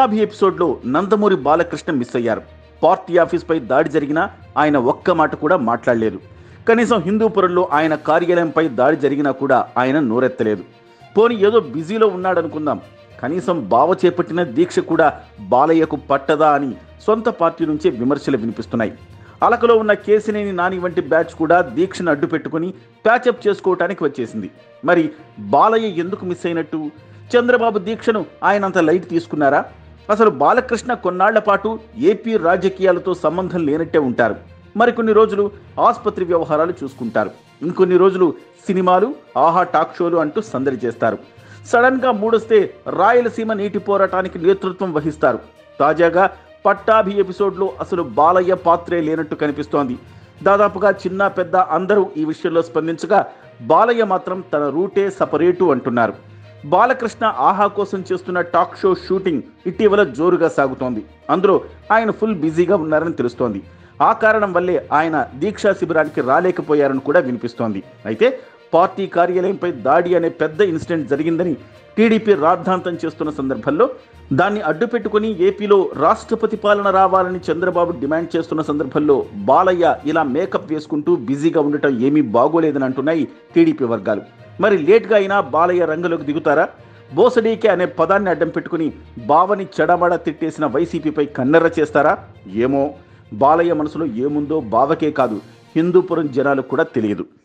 పట్టాభి ఎపిసోడ్లో నందమూరి బాలకృష్ణ మిస్ అయ్యారు పార్టీ ఆఫీస్పై దాడి జరిగినా ఆయన ఒక్క మాట కూడా మాట్లాడలేదు కనీసం హిందూపురంలో ఆయన కార్యాలయంపై దాడి జరిగినా కూడా ఆయన నోరెత్తలేదు పోనీ ఏదో బిజీలో ఉన్నాడనుకుందాం కనీసం బావ చేపట్టిన దీక్ష కూడా బాలయ్యకు పట్టదా అని సొంత పార్టీ నుంచే విమర్శలు వినిపిస్తున్నాయి అలకలో ఉన్న కేసినేని నాని వంటి బ్యాచ్ కూడా దీక్షను అడ్డు పెట్టుకుని ప్యాచప్ చేసుకోవటానికి వచ్చేసింది మరి బాలయ్య ఎందుకు మిస్ అయినట్టు చంద్రబాబు దీక్షను ఆయన అంత లైట్ తీసుకున్నారా అసలు బాలకృష్ణ కొన్నాళ్ల పాటు ఏపీ రాజకీయాలతో సంబంధం లేనట్టే ఉంటారు మరికొన్ని రోజులు ఆసుపత్రి వ్యవహారాలు చూసుకుంటారు ఇంకొన్ని రోజులు సినిమాలు ఆహా టాక్ షోలు అంటూ సందడి చేస్తారు సడన్ గా మూడొస్తే రాయలసీమ నీటి పోరాటానికి నేతృత్వం వహిస్తారు తాజాగా పట్టాభి ఎపిసోడ్లో అసలు బాలయ్య పాత్రే లేనట్టు కనిపిస్తోంది దాదాపుగా చిన్న పెద్ద అందరూ ఈ విషయంలో స్పందించగా బాలయ్య మాత్రం తన రూటే సపరేటు అంటున్నారు బాలకృష్ణ ఆహా కోసం చేస్తున్న టాక్ షో షూటింగ్ ఇటీవల జోరుగా సాగుతోంది అందులో ఆయన ఫుల్ బిజీగా ఉన్నారని తెలుస్తోంది ఆ కారణం వల్లే ఆయన దీక్షా శిబిరానికి రాలేకపోయారని కూడా వినిపిస్తోంది అయితే పార్టీ కార్యాలయంపై దాడి అనే పెద్ద ఇన్సిడెంట్ జరిగిందని టీడీపీ రాద్ధాంతం చేస్తున్న సందర్భంలో దాన్ని అడ్డుపెట్టుకుని ఏపీలో రాష్ట్రపతి పాలన రావాలని చంద్రబాబు డిమాండ్ చేస్తున్న సందర్భంలో బాలయ్య ఇలా మేకప్ వేసుకుంటూ బిజీగా ఉండటం ఏమీ బాగోలేదని అంటున్నాయి టీడీపీ వర్గాలు మరి లేట్గా అయినా బాలయ్య రంగంలోకి దిగుతారా బోసడీకే అనే పదాన్ని అడ్డం పెట్టుకుని బావని చెడమడ తిట్టేసిన వైసీపీపై కన్నెర్ర చేస్తారా ఏమో బాలయ్య మనసులో ఏముందో బావకే కాదు హిందూపురం జనాలకు కూడా తెలియదు